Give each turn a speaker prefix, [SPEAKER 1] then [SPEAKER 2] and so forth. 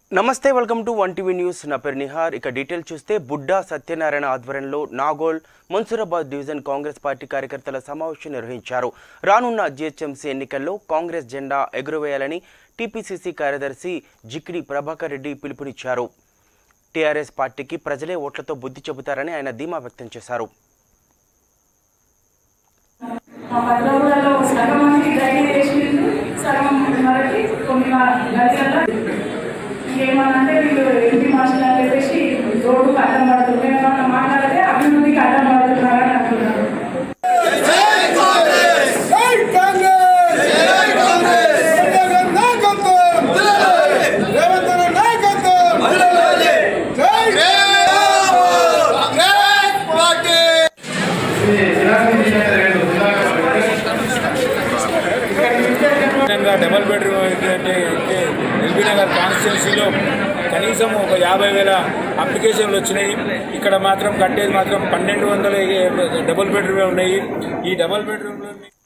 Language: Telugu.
[SPEAKER 1] నమస్తే welcome to one TV news నా పేరు నిహార్ ఇక డీటెయిల్ చూస్తే బుడ్డా సత్యనారాయణ ఆధ్వర్యంలో Nagole Mansoorabad division Congress party కార్యకర్తల సమావేశం నిర్వహించారు రానున్న జిహెచ్ఎంసీ ఎన్నికల్లో కాంగ్రెస్ జెండా ఎగురవేయాలని టీపీసీసీ కార్యదర్శి జిక్కిడి ప్రభాకర్ రెడ్డి పిలుపునిచ్చారు టీఆర్ఎస్ పార్టీకి ప్రజలే ఓట్లతో బుద్ధి చెబుతారని ఆయన ధీమా వ్యక్తం చేశారు
[SPEAKER 2] మా పది రోజులలో సగం మందికి గైడ్ చేసిండు సగం వరకు కొన్ని గడిగల్లో ఇంకేమనంటే వీళ్ళు ఎంపీ మాస్టర్ అని చెప్పేసి రోడ్డుకు అడ్డం పడుతుంది ఏమన్నా మాట్లాడితే అభివృద్ధికి అడ్డం పడుతున్నారని అంటున్నారు
[SPEAKER 3] జై కాంగ్రెస్ జై కాంగ్రెస్ జగన్ నాయకత్వం రేవంత్ రెడ్డి నాయకత్వం జై కాంగ్రెస్ పార్టీ
[SPEAKER 4] అదేవిధంగా డబల్ బెడ్రూమ్ అయితే ఎల్బీ నగర్ కాన్స్టిట్యున్సీలో కనీసం ఒక యాభై వేల అప్లికేషన్లు వచ్చినాయి ఇక్కడ మాత్రం కట్టేది మాత్రం పన్నెండు వందల డబుల్ బెడ్రూమ్ ఉన్నాయి ఈ డబుల్ బెడ్రూమ్లో